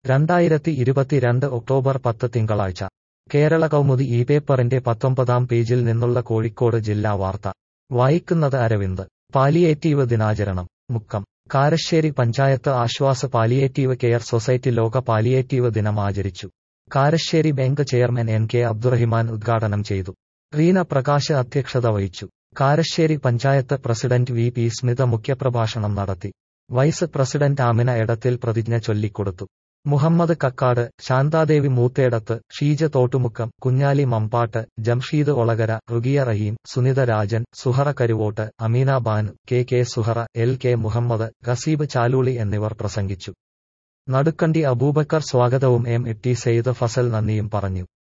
രണ്ടായിരത്തി ഇരുപത്തിരണ്ട് ഒക്ടോബർ പത്ത് തിങ്കളാഴ്ച കേരള കൗമുദി ഈ പേപ്പറിന്റെ പത്തൊമ്പതാം പേജിൽ നിന്നുള്ള കോഴിക്കോട് ജില്ലാ വാർത്ത വായിക്കുന്നത് അരവിന്ദ് പാലിയേറ്റീവ് ദിനാചരണം Mukkam Karassery panchayat Ashwasa palliative care society ലോക പാലിയേറ്റീവ് ദിനം ആചരിച്ചു Karassery bank chairman N K Abdurahiman ഉദ്ഘാടനം ചെയ്തു റീന പ്രകാശ് അധ്യക്ഷത വഹിച്ചു Karassery panchayat president V P Smitha മുഖ്യപ്രഭാഷണം നടത്തി വൈസ് പ്രസിഡന്റ് ആമിന എടത്തിൽ പ്രതിജ്ഞ ചൊല്ലിക്കൊടുത്തു Muhammad Kakkad Shanthadevi Moothedath Sheeja Thottumukkam Kunhali Mambatt Jamsheed Olakara Rugiya Raheem Sunitha Rajan Suhara Karuvott Ameena Banu K K Suhara L K Muhammad Khaseeb Chaluli എന്നിവർ പ്രസംഗിച്ചു നടുക്കണ്ടി അബൂബക്കർ സ്വാഗതവും M E T Sayed Fasal നന്ദിയും പറഞ്ഞു